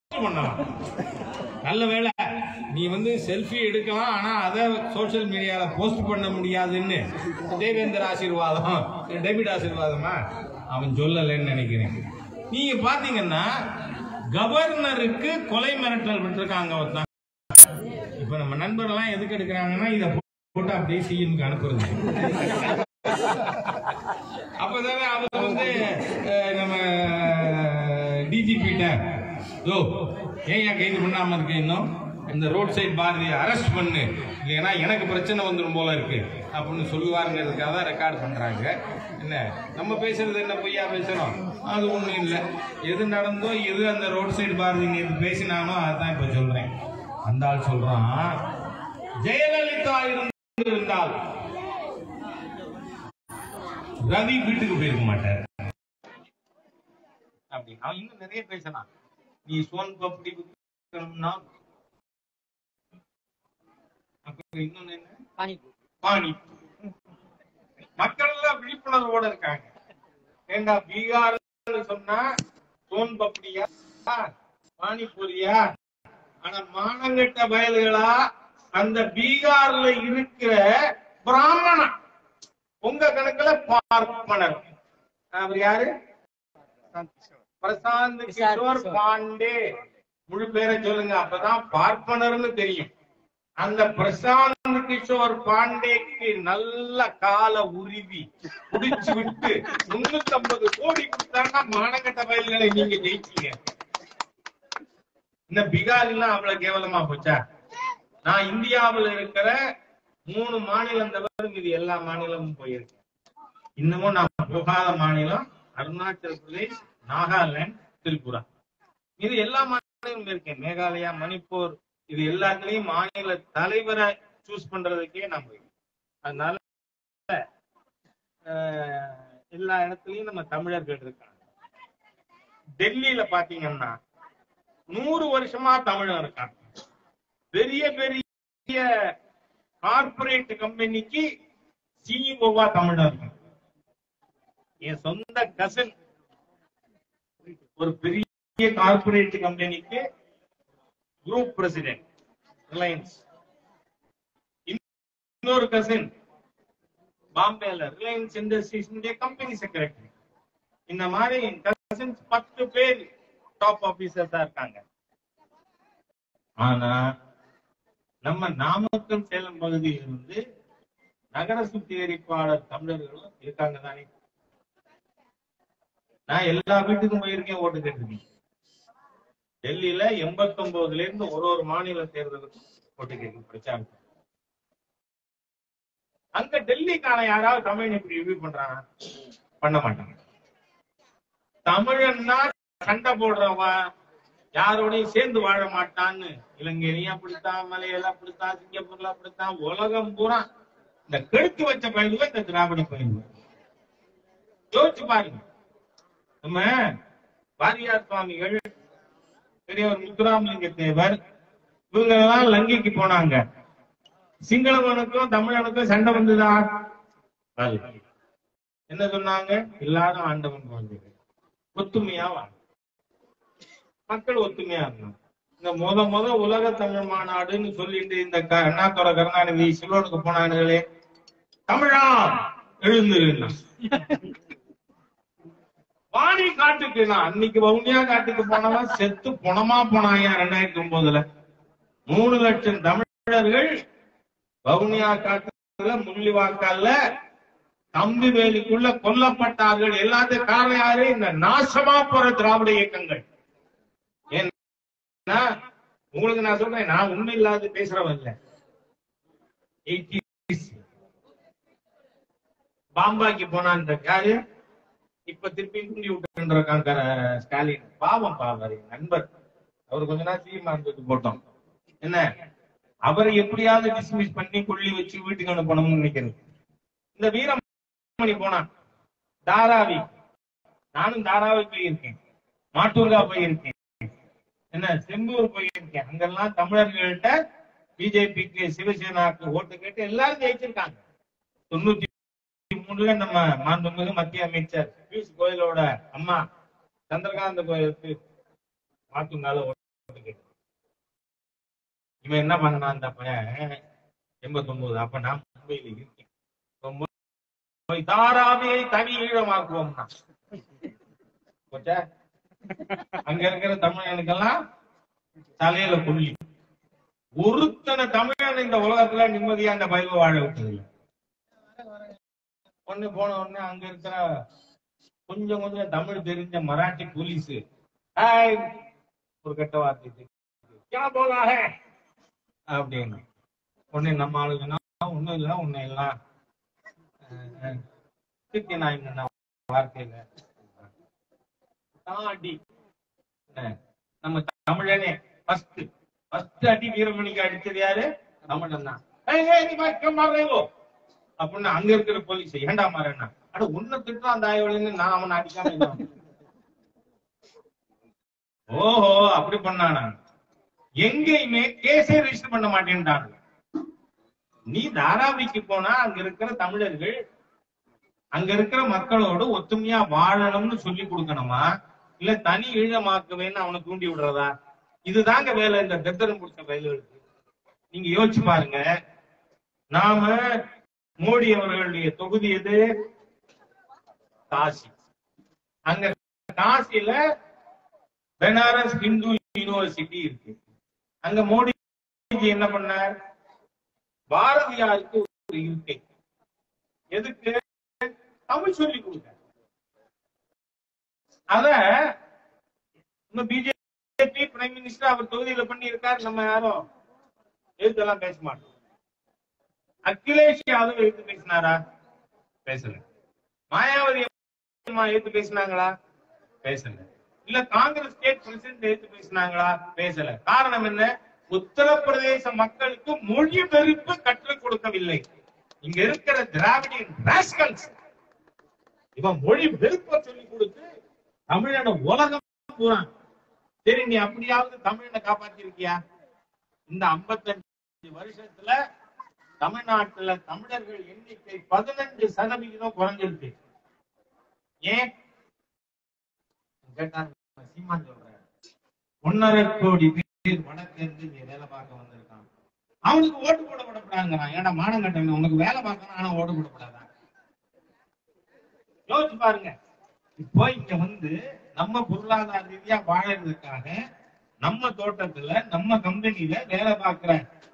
பண்ணலாம் நல்ல வேளை நீ வந்து செல்ஃபி எடுக்கலாம் ஆனா அதை சோஷியல் மீடியால போஸ்ட் பண்ண முடியாதுன்னு தேவேந்தர் ஆசீர்வாதம் டேவிட் ஆசீர்வாதமா அவன் சொல்லலைன்னு நினைக்கிறேன் நீங்க பாத்தீங்கன்னா கவர்னருக்கு கொலை மிரட்டல் விட்டுருக்காங்க ஒருத்தன் இப்ப நம்ம நண்பர்லாம் எதுக்கு எடுக்கிறாங்கன்னா இதை போட்டு அப்படியே சிஎம்க்கு அனுப்புறது அப்பதானே அவர் வந்து அஹ், நம்ம டிஜிபிட்ட யோ ஏன் ஏன் கைது பண்ணாம இருக்கு இன்னும் இந்த ரோட் சைடு பாரதியை அரெஸ்ட் பண்ணு இல்லைன்னா எனக்கு பிரச்சனை வந்துடும் போல இருக்கு அப்படின்னு சொல்லுவாருங்கிறதுக்காக தான் ரெக்கார்ட் பண்றாங்க என்ன நம்ம பேசுறது என்ன பொய்யா பேசுறோம் அது ஒண்ணும் இல்லை எது நடந்தோ எது அந்த ரோட் சைடு பாரதி நேற்று பேசினானோ அதான் இப்ப சொல்றேன் அந்த ஆள் சொல்றான் ஜெயலலிதா இருந்தால் ரவி வீட்டுக்கு போயிருக்க மாட்டார் அப்படி அவன் இன்னும் நிறைய பேசலாம் நீ சோன் பப்படி விற்கணும்னா அப்புறம் இன்னொன்னு என்ன பானி மக்கள் எல்லாம் விழிப்புணர்வோட இருக்காங்க ஏண்டா பீகார்னு சொன்னா சோன் பப்படியா பானிபூரியா ஆனா மானங்கெட்ட பயல்களா அந்த பீகார்ல இருக்கிற பிராமணன் உங்க கணக்குல பார்ப்பனர் அவர் யாரு பிரசாந்த் கிஷோர் பாண்டே முழு பேரை சொல்லுங்க அப்பதான் பார்ப்பனர்னு தெரியும் அந்த பிரசாந்த் கிஷோர் பாண்டேக்கு நல்ல கால உருவி குடிச்சு விட்டு முன்னூத்தி ஐம்பது கோடி கொடுத்தாங்கன்னா மானகட்ட வயல்களை நீங்க ஜெயிச்சீங்க இந்த பீகார் எல்லாம் அவ்வளவு கேவலமா போச்சா நான் இந்தியாவில் இருக்கிற மூணு மாநிலம் தவிர இது எல்லா மாநிலமும் போயிருக்கேன் இன்னமும் நான் போகாத மாநிலம் அருணாச்சல் பிரதேஷ் நாகாலாந்து திரிபுரா இது எல்லா மாநிலமும் இருக்கேன் மேகாலயா மணிப்பூர் இது எல்லாத்துலயும் மாநில தலைவரை சூஸ் பண்றதுக்கே நான் போயிருக்கேன் அதனால அஹ், எல்லா இடத்துலயும் நம்ம தமிழர்கள் இருக்காங்க டெல்லியில பாத்தீங்கன்னா நூறு வருஷமா தமிழன் இருக்காங்க பெரிய பெரிய கார்பரேட் கம்பெனிக்கு சிஇஓவா தமிழன் இருக்காங்க என் சொந்த கசன் ஒரு பெரிய கார்பரேட் கம்பெனிக்கு குரூப் பிரசிடென்ட் ரிலையன்ஸ் இன்னொரு கசின் பாம்பேல ரிலையன்ஸ் இண்டஸ்ட்ரீஸ் கம்பெனி செக்ரட்டரி இந்த மாதிரி கசின்ஸ் பத்து பேர் டாப் ஆபீசர் தான் இருக்காங்க ஆனா நம்ம நாமக்கல் சேலம் பகுதியில் இருந்து நகர சுத்திகரிப்பாளர் தமிழர்களும் இருக்காங்க தானே நான் எல்லா வீட்டுக்கும் போயிருக்கேன் ஓட்டு கேட்டிருக்கேன் டெல்லியில எண்பத்தி ஒன்பதுல இருந்து ஒரு ஒரு மாநில தேர்தலுக்கும் ஓட்டு கேட்க பிரச்சாரம் அங்க டெல்லிக்கான யாராவது தமிழ் இப்படி ரிவ்யூ பண்றாங்க பண்ண மாட்டாங்க தமிழன்னா சண்டை போடுறவன் யாரோடையும் சேர்ந்து வாழ மாட்டான்னு இலங்கையிலையும் அப்படித்தான் மலையில அப்படித்தான் சிங்கப்பூர்ல அப்படித்தான் உலகம் பூரா இந்த கெடுத்து வச்ச பயிலுவை இந்த திராவிட பயிலுவை யோசிச்சு பாருங்க நம்ம வாரியார் சுவாமிகள் பெரியவர் முத்துராமலிங்க தேவர் இவங்க எல்லாம் லங்கைக்கு போனாங்க சிங்களவனுக்கும் தமிழனுக்கும் சண்டை வந்ததா வரல. என்ன சொன்னாங்க எல்லாரும் ஆண்டவன் குழந்தைகள் ஒத்துமையா வாங்க மக்கள் ஒத்துமையா இருந்தாங்க இந்த முத முத உலக தமிழ் மாநாடுன்னு சொல்லிட்டு இந்த க- அண்ணாதுரை கருணாநிதி சிலோனுக்கு போனாங்களே தமிழா எழுந்துருன்னா வாணி காட்டுக்கு நான் அன்னைக்கு வவுனியா காட்டுக்கு போனவன் செத்து பொணமா போனாங்க ரெண்டாயிரத்தி ஒன்பதுல மூணு லட்சம் தமிழர்கள் வவுனியா காட்டுல முள்ளிவாக்கால தம்பி வேலிக்குள்ள கொல்லப்பட்டார்கள் எல்லாத்துக்கும் காரணம் யாரு இந்த நாசமா போற திராவிட இயக்கங்கள் ஏன்னா உங்களுக்கு நான் சொல்றேன் நான் உண்மை இல்லாத பேசுறவன் இல்ல 80s. பாம்பாக்கு போனான் யாரு இப்ப திருப்பி குண்டி விட்டுருக்காங்க ஸ்டாலின் பாவம் பாவாரு நண்பர் அவர் கொஞ்ச நாள் சிஎம் இருந்தது போட்டோம் என்ன அவரை எப்படியாவது டிஸ்மிஸ் பண்ணி கொள்ளி வச்சு வீட்டுக்கு அனுப்பணும்னு நினைக்கிறது இந்த வீரமணி போனான் தாராவி நானும் தாராவி போயிருக்கேன் மாட்டூர்கா போயிருக்கேன் என்ன செம்பூர் போயிருக்கேன் அங்கெல்லாம் தமிழர்கள்ட்ட பிஜேபிக்கு சிவசேனாக்கு ஓட்டு கேட்டு எல்லாரும் ஜெயிச்சிருக்காங்க தொண்ணூத்தி மூணுல நம்ம மாண்புமிகு மத்திய அமைச்சர் பியூஷ் கோயலோட அம்மா சந்திரகாந்த கோயிலுக்கு மாத்துங்கால இவன் என்ன பண்ணான் அந்த பையன் எண்பத்தொன்பது அப்ப நான் மும்பையில இருக்கேன் இப்ப போய் தாராவியை தனி ஈழமாக்குவோம்னா போச்சா? அங்க இருக்கிற தமிழனுக்கெல்லாம் தலையில புள்ளி ஒருத்தனை தமிழன் இந்த உலகத்துல நிம்மதியா அந்த பயிர்வை வாழ விட்டது இல்ல ஒண்ணு போன உடனே அங்க இருக்கிற கொஞ்சம் கொஞ்சம் தமிழ் தெரிஞ்ச மராட்டி போலீஸ் ஹாய் ஒரு கெட்ட வார்த்தை क्या बोला है அப்படின்னு உடனே நம்ம ஆளுங்கன்னா ஒண்ணும் இல்ல ஒண்ணும் இல்ல அஹ், அஹ், திட்டி நான் என்ன வார்த்தையில தான் அடி என்ன, நம்ம தமிழனே ஃபர்ஸ்ட் ஃபர்ஸ்ட் அடி வீரமணிக்கு அடிச்சது யாரு தமிழன் தான் ஏய், ஏய், நீ வாய்க்க மாறேவோ அப்படின்னு அங்க இருக்கிற போலீஸ் ஏண்டா மாறேன்னா அட உன்னை திட்டுறான் அந்த ஆய்வலின்னு நான் அவனை அடிக்காம என்ன பண்ண? ஓஹோ அப்படி பண்ணானா எங்கேயுமே கேஸே ரெஜிஸ்டர் பண்ண மாட்டேன்டாங்க நீ தாராவிக்கு போனா அங்க இருக்கிற தமிழர்கள் அங்க இருக்கிற மக்களோடு ஒத்துமையா வாழணும்னு சொல்லி கொடுக்கணுமா இல்ல தனி ஈழமாக்குவேன்னு அவனை தூண்டி விடுறதா இதுதாங்க வேலை இந்த தெத்தரம் பிடிச்ச வயலுக்கு நீங்க யோசிச்சு பாருங்க நாம மோடி அவர்களுடைய தொகுதி எது காசி அங்க காசியில பெனாரஸ் ஹிந்து யூனிவர்சிட்டி இருக்கு அங்க மோடிஜி என்ன பண்ணார் பாரதியாருக்கு ஒரு இருக்கை எதுக்கு தமிழ் சொல்லி கொடுக்க அத நம்ம பிஜேபி பிரைம் மினிஸ்டர் அவர் தொகுதியில பண்ணி இருக்காரு நம்ம யாரும் எதுக்கெல்லாம் பேச மாட்டோம் அகிலேஷ் யாதவ் எடுத்து பேசினாரா பேசல மாயாவதி அம்மா எடுத்து பேசினாங்களா பேசல இல்ல காங்கிரஸ் ஸ்டேட் பிரசிடென்ட் எடுத்து பேசினாங்களா பேசல காரணம் என்ன உத்தரப்பிரதேச மக்களுக்கு மொழி வெறுப்பு கற்றுக் கொடுக்கவில்லை இங்க இருக்கிற திராவிடியன் ராஸ்கல்ஸ் இவன் மொழி வெறுப்ப சொல்லி கொடுத்து தமிழன உலகம் பூரா சரி நீ அப்படியாவது தமிழனை காப்பாத்திருக்கியா இந்த 55 வருஷத்துல தமிழ்நாட்டுல தமிழர்கள் எண்ணிக்கை பதினஞ்சு சதவிகிதம் குறைஞ்சிருக்கு ஏன் கேட்டா சீமான் சொல்றாரு ஒன்னரை கோடி பேர் வடக்கிருந்து இங்க வேலை பார்க்க வந்திருக்கான் அவனுக்கு ஓட்டு போட விடப்படாங்கிறான் ஏன்னா மானம் கட்டணும் உனக்கு வேலை பார்க்கணும் ஆனா ஓட்டு போடப்படாதா யோசிச்சு பாருங்க இப்போ இங்க வந்து நம்ம பொருளாதார ரீதியா வாழறதுக்காக நம்ம தோட்டத்துல நம்ம கம்பெனில வேலை பார்க்கிற